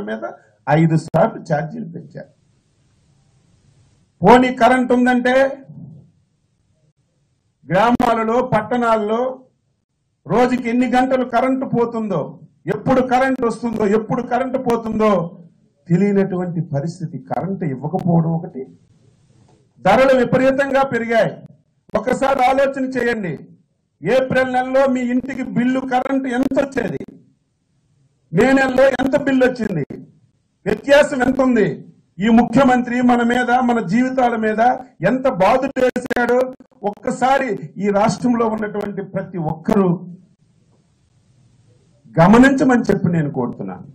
మీద ఐదు సార్లు ఛార్జీలు పెంచారు పోనీ కరెంట్ ఉందంటే గ్రామాలలో పట్టణాల్లో రోజుకి ఎన్ని గంటలు కరెంటు పోతుందో ఎప్పుడు కరెంట్ వస్తుందో ఎప్పుడు కరెంటు పోతుందో తెలియనటువంటి పరిస్థితి కరెంటు ఇవ్వకపోవడం ఒకటి ధరలు విపరీతంగా పెరిగాయి ఒకసారి ఆలోచన చేయండి ఏప్రిల్ నెలలో మీ ఇంటికి బిల్లు కరెంటు ఎంత వచ్చేది మే నెలలో ఎంత బిల్లు వచ్చింది వ్యత్యాసం ఎంత ఉంది ఈ ముఖ్యమంత్రి మన మీద మన జీవితాల మీద ఎంత బాధ చేశాడో ఒక్కసారి ఈ రాష్ట్రంలో ఉన్నటువంటి ప్రతి ఒక్కరూ గమనించమని చెప్పి నేను కోరుతున్నాను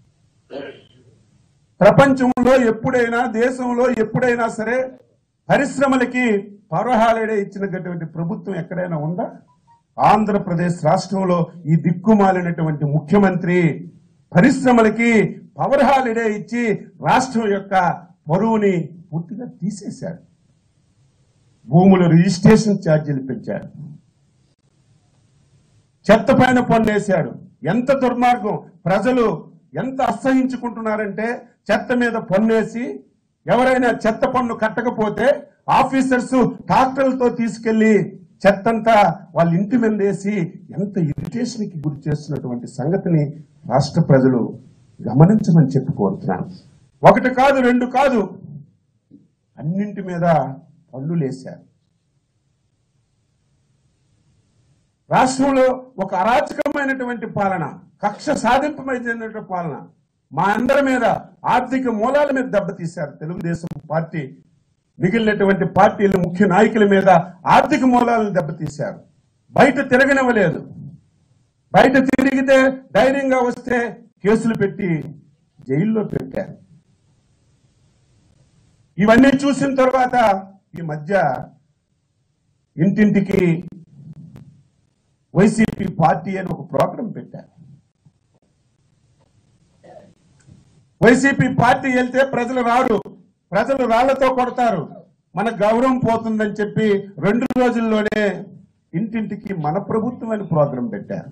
ప్రపంచంలో ఎప్పుడైనా దేశంలో ఎప్పుడైనా సరే పరిశ్రమలకి పవర్ హాలిడే ఇచ్చినటువంటి ప్రభుత్వం ఎక్కడైనా ఉందా ఆంధ్రప్రదేశ్ రాష్ట్రంలో ఈ దిక్కుమాలినటువంటి ముఖ్యమంత్రి పరిశ్రమలకి పవర్ హాలిడే ఇచ్చి రాష్ట్రం యొక్క పరువుని పూర్తిగా తీసేశాడు భూముల రిజిస్ట్రేషన్ ఛార్జీలు పెంచాడు చెత్త పైన పన్నేశాడు ఎంత దుర్మార్గం ప్రజలు ఎంత అసహించుకుంటున్నారంటే చెత్త మీద పన్నేసి ఎవరైనా చెత్త పన్ను కట్టకపోతే ఆఫీసర్స్ ట్రాక్టర్లతో తీసుకెళ్లి చెత్తంతా వాళ్ళ ఇంటి మీద వేసి ఎంత ఇరిటేషన్ కి గురి చేస్తున్నటువంటి సంగతిని రాష్ట్ర ప్రజలు గమనించమని చెప్పి కోరుతున్నాను ఒకటి కాదు రెండు కాదు అన్నింటి మీద పన్నులేశారు రాష్ట్రంలో ఒక అరాచకమైనటువంటి పాలన కక్ష సాధింపమైనటువంటి పాలన మా అందరి మీద ఆర్థిక మూలాల మీద దెబ్బతీశారు తెలుగుదేశం పార్టీ మిగిలినటువంటి పార్టీల ముఖ్య నాయకుల మీద ఆర్థిక మూలాలను దెబ్బతీశారు బయట తిరగనివ్వలేదు బయట తిరిగితే ధైర్యంగా వస్తే కేసులు పెట్టి జైల్లో పెట్టారు ఇవన్నీ చూసిన తర్వాత ఈ మధ్య ఇంటింటికి వైసీపీ పార్టీ అని ఒక ప్రోగ్రాం పెట్టారు వైసీపీ పార్టీ వెళ్తే ప్రజలు రారు ప్రజలు రాళ్లతో కొడతారు మన గౌరవం పోతుందని చెప్పి రెండు రోజుల్లోనే ఇంటింటికి మన ప్రభుత్వం అని ప్రోగ్రాం పెట్టారు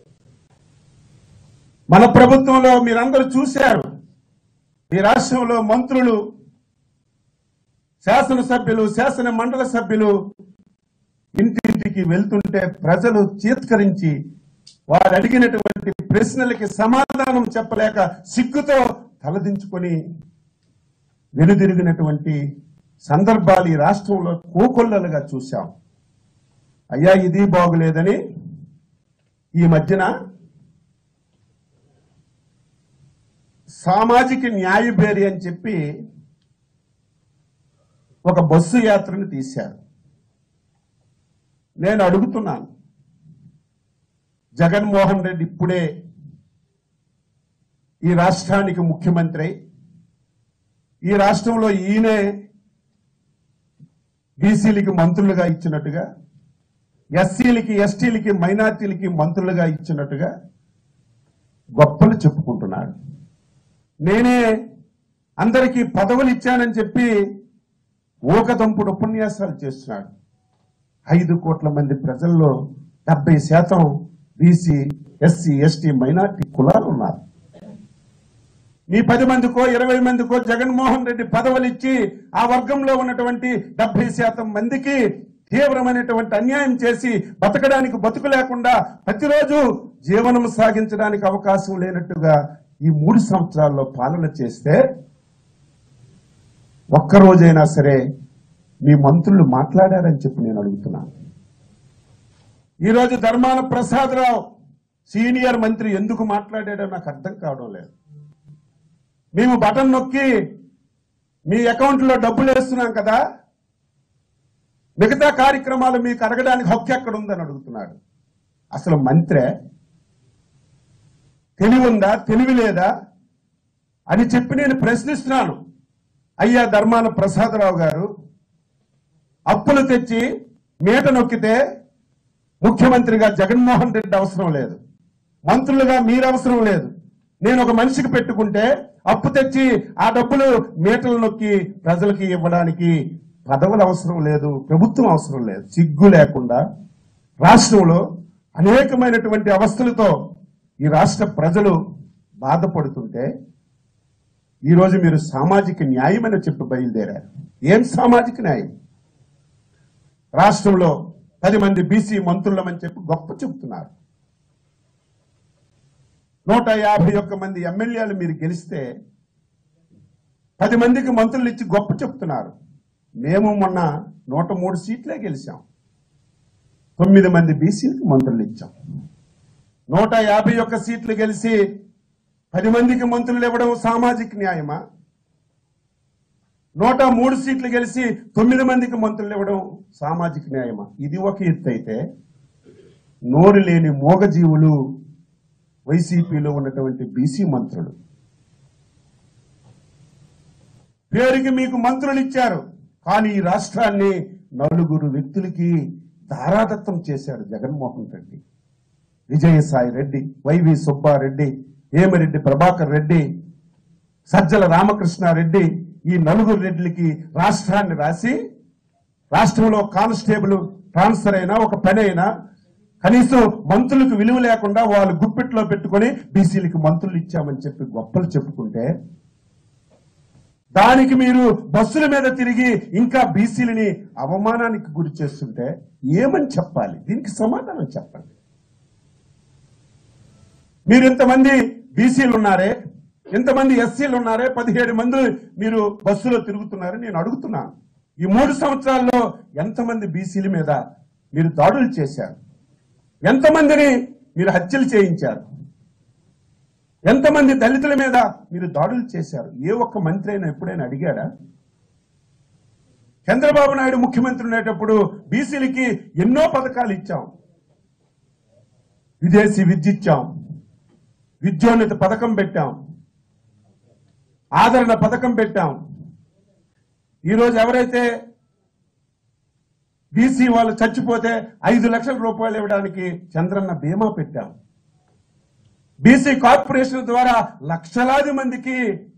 మన ప్రభుత్వంలో మీరందరూ చూశారు ఈ రాష్ట్రంలో మంత్రులు శాసనసభ్యులు శాసన మండల సభ్యులు ఇంటింటికి వెళ్తుంటే ప్రజలు చీత్కరించి వారు అడిగినటువంటి ప్రశ్నలకి సమాధానం చెప్పలేక సిగ్గుతో తలదించుకొని వెనుదిరిగినటువంటి సందర్భాలు ఈ రాష్ట్రంలో కోకొల్లలుగా చూశాం అయ్యా ఇది బాగులేదని ఈ మధ్యన సామాజిక న్యాయ బేరి అని చెప్పి ఒక బస్సు యాత్రను తీశారు నేను అడుగుతున్నాను జగన్మోహన్ రెడ్డి ఇప్పుడే ఈ రాష్ట్రానికి ముఖ్యమంత్రి అయి, ఈ రాష్ట్రంలో ఈయనే బీసీలకి మంత్రులుగా ఇచ్చినట్టుగా ఎస్సీలకి ఎస్టీలకి మైనార్టీలకి మంత్రులుగా ఇచ్చినట్టుగా గొప్పలు చెప్పుకుంటున్నాడు నేనే అందరికీ పదవులు ఇచ్చానని చెప్పి ఊకదంపుడు ఉపన్యాసాలు చేస్తున్నాడు ఐదు కోట్ల మంది ప్రజల్లో డెబ్బై శాతం బీసీ ఎస్సీ ఎస్టీ మైనార్టీ కులాలు ఉన్నారు మీ పది మందికో ఇరవై మందికో జగన్మోహన్ రెడ్డి పదవులు ఇచ్చి ఆ వర్గంలో ఉన్నటువంటి డెబ్బై శాతం మందికి తీవ్రమైనటువంటి అన్యాయం చేసి బతకడానికి బతుకు లేకుండా ప్రతిరోజు జీవనం సాగించడానికి అవకాశం లేనట్టుగా ఈ మూడు సంవత్సరాల్లో పాలన చేస్తే ఒక్క రోజైనా సరే మీ మంత్రులు మాట్లాడారని చెప్పి నేను అడుగుతున్నాను ఈరోజు ధర్మాన ప్రసాదరావు సీనియర్ మంత్రి ఎందుకు మాట్లాడాడో నాకు అర్థం కావడం లేదు మేము బటన్ నొక్కి మీ అకౌంట్లో డబ్బులు వేస్తున్నాం కదా మిగతా కార్యక్రమాలు మీకు అడగడానికి హక్కు ఎక్కడ ఉందని అడుగుతున్నాడు అసలు మంత్రే తెలివి ఉందా తెలివి లేదా అని చెప్పి నేను ప్రశ్నిస్తున్నాను అయ్యా ధర్మాన ప్రసాదరావు గారు అప్పులు తెచ్చి మీట నొక్కితే ముఖ్యమంత్రిగా జగన్మోహన్ రెడ్డి అవసరం లేదు మంత్రులుగా మీరు అవసరం లేదు నేను ఒక మనిషికి పెట్టుకుంటే అప్పు తెచ్చి ఆ డబ్బులు మీటలు నొక్కి ప్రజలకి ఇవ్వడానికి పదవులు అవసరం లేదు ప్రభుత్వం అవసరం లేదు సిగ్గు లేకుండా రాష్ట్రంలో అనేకమైనటువంటి అవస్థలతో ఈ రాష్ట్ర ప్రజలు బాధపడుతుంటే ఈ రోజు మీరు సామాజిక న్యాయం అని చెప్పి బయలుదేరారు ఏం సామాజిక న్యాయం రాష్ట్రంలో పది మంది బీసీ మంత్రులమని చెప్పి గొప్ప చెబుతున్నారు నూట యాభై ఒక్క మంది ఎమ్మెల్యేలు మీరు గెలిస్తే పది మందికి మంత్రులు ఇచ్చి గొప్ప చెప్తున్నారు మేము మొన్న నూట మూడు సీట్లే గెలిచాం తొమ్మిది మంది బీసీలకు మంత్రులు ఇచ్చాం నూట యాభై ఒక్క సీట్లు గెలిచి పది మందికి మంత్రులు ఇవ్వడం సామాజిక న్యాయమా నూట మూడు సీట్లు గెలిచి తొమ్మిది మందికి మంత్రులు ఇవ్వడం సామాజిక న్యాయమా ఇది ఒక ఎత్తు అయితే నోరు లేని మూగజీవులు వైసీపీలో ఉన్నటువంటి బీసీ మంత్రులు పేరుకి మీకు మంత్రులు ఇచ్చారు కానీ ఈ రాష్ట్రాన్ని నలుగురు వ్యక్తులకి ధారాదత్తం చేశారు జగన్మోహన్ రెడ్డి విజయసాయి రెడ్డి వైవి సుబ్బారెడ్డి ఏమిరెడ్డి ప్రభాకర్ రెడ్డి సజ్జల రామకృష్ణారెడ్డి ఈ నలుగురు రెడ్డిలకి రాష్ట్రాన్ని రాసి రాష్ట్రంలో కానిస్టేబుల్ ట్రాన్స్ఫర్ అయినా ఒక పని అయినా కనీసం మంత్రులకు విలువ లేకుండా వాళ్ళు గుప్పెట్లో పెట్టుకొని బీసీలకు మంత్రులు ఇచ్చామని చెప్పి గొప్పలు చెప్పుకుంటే దానికి మీరు బస్సుల మీద తిరిగి ఇంకా బీసీలని అవమానానికి గురి చేస్తుంటే ఏమని చెప్పాలి దీనికి సమాధానం చెప్పండి మీరు ఇంతమంది బీసీలు ఉన్నారే ఇంతమంది ఎస్సీలు ఉన్నారే పదిహేడు మంది మీరు బస్సులో తిరుగుతున్నారు నేను అడుగుతున్నాను ఈ మూడు సంవత్సరాల్లో ఎంతమంది బీసీల మీద మీరు దాడులు చేశారు ఎంతమందిని మీరు హత్యలు చేయించారు ఎంతమంది దళితుల మీద మీరు దాడులు చేశారు ఏ ఒక్క మంత్రి అయినా ఎప్పుడైనా అడిగాడా చంద్రబాబు నాయుడు ముఖ్యమంత్రి ఉండేటప్పుడు బీసీలకి ఎన్నో పథకాలు ఇచ్చాం విదేశీ విద్య ఇచ్చాం విద్యోన్నత పథకం పెట్టాం ఆదరణ పథకం పెట్టాం ఈరోజు ఎవరైతే బీసీ వాళ్ళు చచ్చిపోతే ఐదు లక్షల రూపాయలు ఇవ్వడానికి చంద్రన్న బీమా పెట్టాం బీసీ కార్పొరేషన్ ద్వారా లక్షలాది మందికి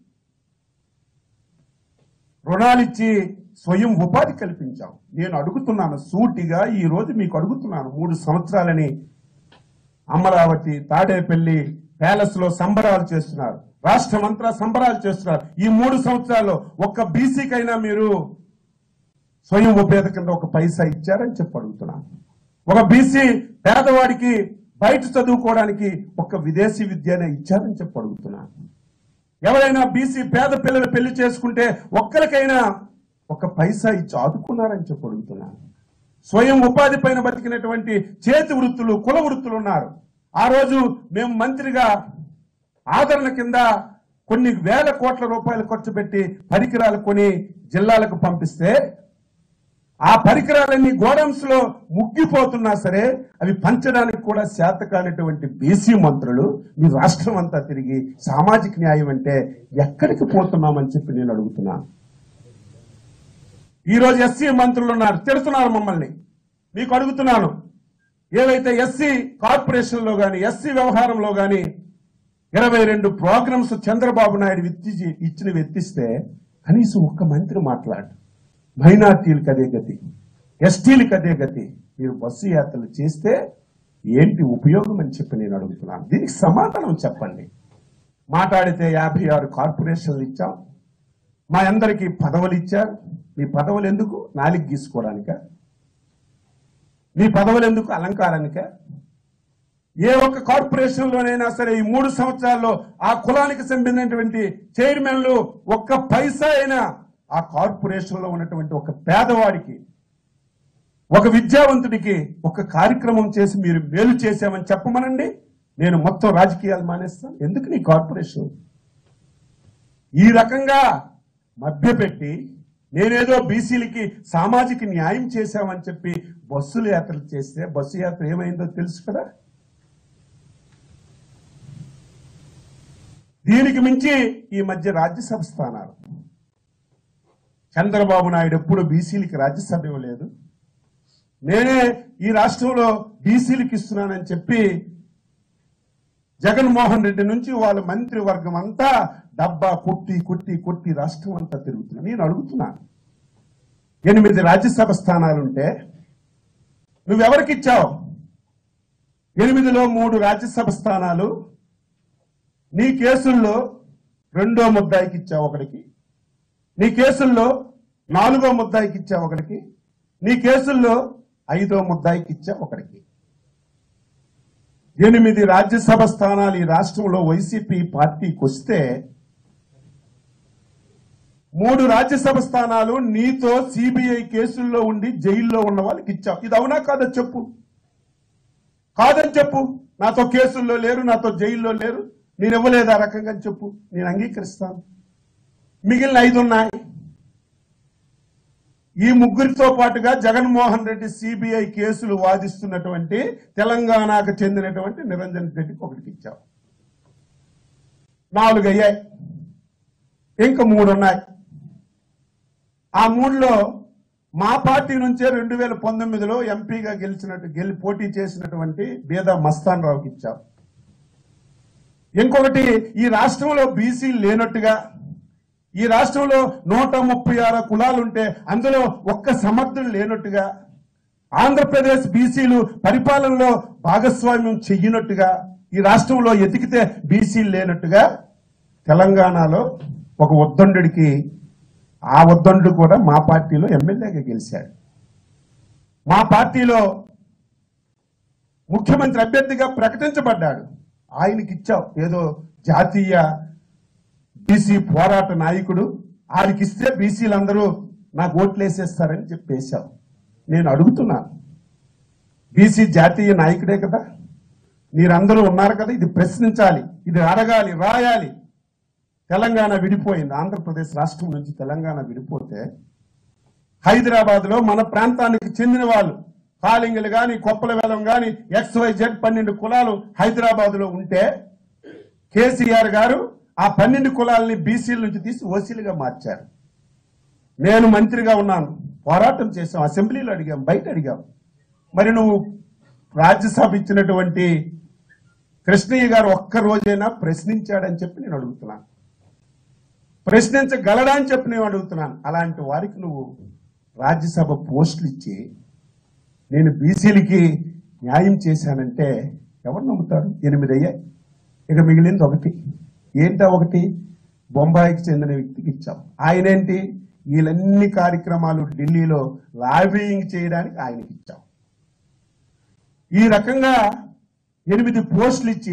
రుణాలిచ్చి స్వయం ఉపాధి కల్పించాం నేను అడుగుతున్నాను సూటిగా ఈ రోజు మీకు అడుగుతున్నాను మూడు సంవత్సరాలని అమరావతి తాడేపల్లి ప్యాలెస్ లో సంబరాలు చేస్తున్నారు రాష్ట్రమంతా సంబరాలు చేస్తున్నారు ఈ మూడు సంవత్సరాల్లో ఒక్క బీసీకైనా మీరు స్వయం ఉపేద కింద ఒక పైసా ఇచ్చారని చెప్పి అడుగుతున్నాను ఒక బీసీ పేదవాడికి బయట చదువుకోవడానికి ఒక విదేశీ విద్యనే ఇచ్చారని చెప్పి అడుగుతున్నాను ఎవరైనా బీసీ పేద పిల్లలు పెళ్లి చేసుకుంటే ఒక్కరికైనా ఒక పైసా ఇచ్చి ఆదుకున్నారని చెప్పి అడుగుతున్నాను స్వయం ఉపాధి పైన బతికినటువంటి చేతి వృత్తులు కుల వృత్తులు ఉన్నారు ఆ రోజు మేము మంత్రిగా ఆదరణ కింద కొన్ని వేల కోట్ల రూపాయలు ఖర్చు పెట్టి పరికరాలు కొని జిల్లాలకు పంపిస్తే ఆ పరికరాలన్నీ గోడౌన్స్ లో ముగ్గిపోతున్నా సరే అవి పంచడానికి కూడా శాత కానిటువంటి బీసీ మంత్రులు మీ రాష్ట్రం అంతా తిరిగి సామాజిక న్యాయం అంటే ఎక్కడికి పోతున్నామని చెప్పి నేను అడుగుతున్నాను ఈ రోజు ఎస్సీ మంత్రులు ఉన్నారు తిడుతున్నారు మమ్మల్ని మీకు అడుగుతున్నాను ఏవైతే ఎస్సీ కార్పొరేషన్ లో గాని ఎస్సీ వ్యవహారంలో గాని ఇరవై రెండు ప్రోగ్రామ్స్ చంద్రబాబు నాయుడు విత్తి ఇచ్చిన వెత్తిస్తే కనీసం ఒక్క మంత్రి మాట్లాడు మైనార్టీలకు అదే గతి ఎస్టీలకు అదే గతి మీరు బస్సు యాత్రలు చేస్తే ఏంటి ఉపయోగం అని చెప్పి నేను అడుగుతున్నాను దీనికి సమాధానం చెప్పండి మాట్లాడితే యాభై ఆరు కార్పొరేషన్లు ఇచ్చాం మా అందరికీ పదవులు ఇచ్చారు మీ పదవులు ఎందుకు నాలికి గీసుకోవడానిక మీ పదవులు ఎందుకు అలంకారానిక ఏ ఒక్క కార్పొరేషన్ లోనైనా సరే ఈ మూడు సంవత్సరాల్లో ఆ కులానికి సంబంధించినటువంటి చైర్మన్లు ఒక్క పైసా అయినా ఆ కార్పొరేషన్ లో ఉన్నటువంటి ఒక పేదవాడికి ఒక విద్యావంతుడికి ఒక కార్యక్రమం చేసి మీరు మేలు చేశామని చెప్పమనండి నేను మొత్తం రాజకీయాలు మానేస్తాను ఎందుకు నీ కార్పొరేషన్ ఈ రకంగా మభ్యపెట్టి నేనేదో బీసీలకి సామాజిక న్యాయం చేశామని చెప్పి బస్సులు యాత్రలు చేస్తే బస్సు యాత్ర ఏమైందో తెలుసు కదా దీనికి మించి ఈ మధ్య రాజ్యసభ స్థానాలు చంద్రబాబు నాయుడు ఎప్పుడు బీసీలకి రాజ్యసభ ఇవ్వలేదు నేనే ఈ రాష్ట్రంలో బీసీలకు ఇస్తున్నానని చెప్పి జగన్మోహన్ రెడ్డి నుంచి వాళ్ళ మంత్రివర్గం అంతా డబ్బా కొట్టి కొట్టి కొట్టి రాష్ట్రం అంతా తిరుగుతున్నా నేను అడుగుతున్నాను ఎనిమిది రాజ్యసభ స్థానాలుంటే నువ్వెవరికి ఇచ్చావు ఎనిమిదిలో మూడు రాజ్యసభ స్థానాలు నీ కేసుల్లో రెండో ముద్దాయికి ఇచ్చావు ఒకడికి నీ కేసుల్లో నాలుగో ముద్దాయికి ఇచ్చావు ఒకడికి నీ కేసుల్లో ఐదో ముద్దాయికి ఇచ్చావు ఒకడికి ఎనిమిది రాజ్యసభ స్థానాలు ఈ రాష్ట్రంలో వైసీపీ పార్టీకి వస్తే మూడు రాజ్యసభ స్థానాలు నీతో సిబిఐ కేసుల్లో ఉండి జైల్లో ఉన్న వాళ్ళకి ఇచ్చావు ఇది అవునా కాదో చెప్పు కాదని చెప్పు నాతో కేసుల్లో లేరు నాతో జైల్లో లేరు నేను ఇవ్వలేదు ఆ రకంగా అని చెప్పు నేను అంగీకరిస్తాను మిగిలిన ఐదు ఉన్నాయి ఈ ముగ్గురితో పాటుగా జగన్మోహన్ రెడ్డి సిబిఐ కేసులు వాదిస్తున్నటువంటి తెలంగాణకు చెందినటువంటి నిరంజన్ రెడ్డికి ఒకటికి ఇచ్చావు నాలుగు అయ్యాయి ఇంకా మూడు ఉన్నాయి ఆ మూడులో మా పార్టీ నుంచే రెండు వేల పంతొమ్మిదిలో ఎంపీగా గెలిచినట్టు గెలి పోటీ చేసినటువంటి బేద మస్తాన్ రావుకి ఇచ్చావు ఇంకొకటి ఈ రాష్ట్రంలో బీసీ లేనట్టుగా ఈ రాష్ట్రంలో నూట ముప్పై ఆరు కులాలుంటే అందులో ఒక్క సమర్థులు లేనట్టుగా ఆంధ్రప్రదేశ్ బీసీలు పరిపాలనలో భాగస్వామ్యం చెయ్యనట్టుగా ఈ రాష్ట్రంలో ఎతికితే బీసీలు లేనట్టుగా తెలంగాణలో ఒక ఉద్దండుడికి ఆ ఉద్దండు కూడా మా పార్టీలో ఎమ్మెల్యేగా గెలిచాడు మా పార్టీలో ముఖ్యమంత్రి అభ్యర్థిగా ప్రకటించబడ్డాడు ఆయనకి ఇచ్చావు ఏదో జాతీయ బీసీ పోరాట నాయకుడు ఆయనకి ఇస్తే బీసీలందరూ నాకు ఓట్లు వేసేస్తారని చెప్పేశావు నేను అడుగుతున్నాను బీసీ జాతీయ నాయకుడే కదా మీరందరూ ఉన్నారు కదా ఇది ప్రశ్నించాలి ఇది అడగాలి రాయాలి తెలంగాణ విడిపోయింది ఆంధ్రప్రదేశ్ రాష్ట్రం నుంచి తెలంగాణ విడిపోతే హైదరాబాద్ లో మన ప్రాంతానికి చెందిన వాళ్ళు కాలింగులు గాని కొప్పల వేలం గాని ఎక్స్ వై జెడ్ పన్నెండు కులాలు హైదరాబాద్ లో ఉంటే కేసీఆర్ గారు ఆ పన్నెండు కులాలని బీసీల నుంచి తీసి ఓసీలుగా మార్చారు నేను మంత్రిగా ఉన్నాను పోరాటం చేశాం అసెంబ్లీలో అడిగాం బయట అడిగాం మరి నువ్వు రాజ్యసభ ఇచ్చినటువంటి కృష్ణయ్య గారు ఒక్క రోజైనా ప్రశ్నించాడని చెప్పి నేను అడుగుతున్నాను ప్రశ్నించగలడా అని చెప్పి నేను అడుగుతున్నాను అలాంటి వారికి నువ్వు రాజ్యసభ పోస్టులు ఇచ్చి నేను బీసీలకి న్యాయం చేశానంటే ఎవరు నమ్ముతారు ఎనిమిది అయ్యాయి ఇక మిగిలింది ఒకటి ఏంటా ఒకటి బొంబాయికి చెందిన వ్యక్తికి ఇచ్చాం ఆయనేంటి వీళ్ళన్ని కార్యక్రమాలు ఢిల్లీలో లాబింగ్ చేయడానికి ఆయనకి ఇచ్చాం ఈ రకంగా ఎనిమిది పోస్టులు ఇచ్చి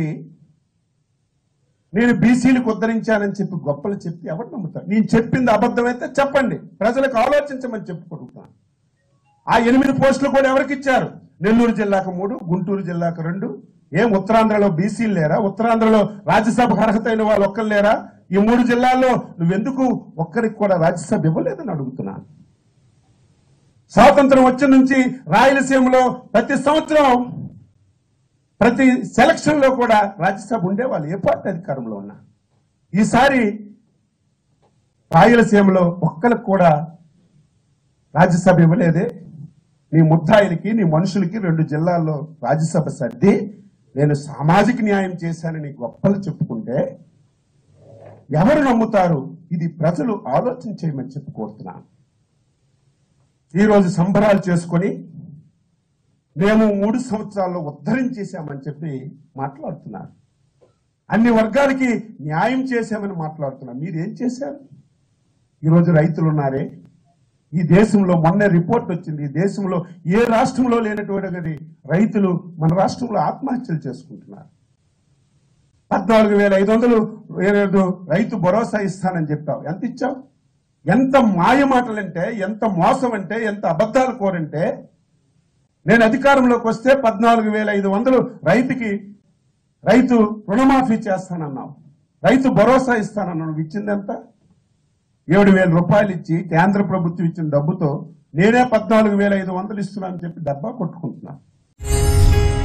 నేను బీసీలకు ఉద్ధరించానని చెప్పి గొప్పలు చెప్తే ఎవరు నమ్ముతారు నేను చెప్పింది అబద్ధమైతే చెప్పండి ప్రజలకు ఆలోచించమని చెప్పుకుంటున్నాను ఆ ఎనిమిది పోస్టులు కూడా ఎవరికి ఇచ్చారు నెల్లూరు జిల్లాకు మూడు గుంటూరు జిల్లాకు రెండు ఏం ఉత్తరాంధ్రలో బీసీలు లేరా ఉత్తరాంధ్రలో రాజ్యసభకు అర్హత అయిన వాళ్ళు ఒక్కరు లేరా ఈ మూడు జిల్లాల్లో నువ్వెందుకు ఒక్కరికి కూడా రాజ్యసభ ఇవ్వలేదని అడుగుతున్నాను స్వాతంత్రం వచ్చిన నుంచి రాయలసీమలో ప్రతి సంవత్సరం ప్రతి సెలక్షన్ లో కూడా రాజ్యసభ ఉండేవాళ్ళు ఏ పార్టీ అధికారంలో ఉన్నా ఈసారి రాయలసీమలో ఒక్కరికి కూడా రాజ్యసభ ఇవ్వలేదే నీ ముద్దాయిలకి నీ మనుషులకి రెండు జిల్లాల్లో రాజ్యసభ సర్ది నేను సామాజిక న్యాయం చేశానని గొప్పలు చెప్పుకుంటే ఎవరు నమ్ముతారు ఇది ప్రజలు ఆలోచన చేయమని చెప్పి కోరుతున్నాను ఈరోజు సంబరాలు చేసుకొని మేము మూడు సంవత్సరాల్లో ఉద్ధరించేశామని చెప్పి మాట్లాడుతున్నారు అన్ని వర్గాలకి న్యాయం చేశామని మాట్లాడుతున్నారు మీరు ఏం చేశారు ఈరోజు రైతులు ఉన్నారే ఈ దేశంలో మొన్న రిపోర్ట్ వచ్చింది ఈ దేశంలో ఏ రాష్ట్రంలో లేనటువంటి రైతులు మన రాష్ట్రంలో ఆత్మహత్యలు చేసుకుంటున్నారు పద్నాలుగు వేల ఐదు వందలు ఏదో రైతు భరోసా ఇస్తానని చెప్పావు ఎంత ఇచ్చావు ఎంత మాయ మాటలంటే ఎంత మోసం అంటే ఎంత అబద్ధాలు కోరంటే నేను అధికారంలోకి వస్తే పద్నాలుగు వేల ఐదు వందలు రైతుకి రైతు రుణమాఫీ చేస్తానన్నావు రైతు భరోసా ఇస్తానన్నావు నువ్వు ఇచ్చింది ఎంత ఏడు వేల రూపాయలు ఇచ్చి కేంద్ర ప్రభుత్వం ఇచ్చిన డబ్బుతో నేనే పద్నాలుగు వేల ఐదు వందలు ఇస్తున్నానని చెప్పి డబ్బా కొట్టుకుంటున్నాను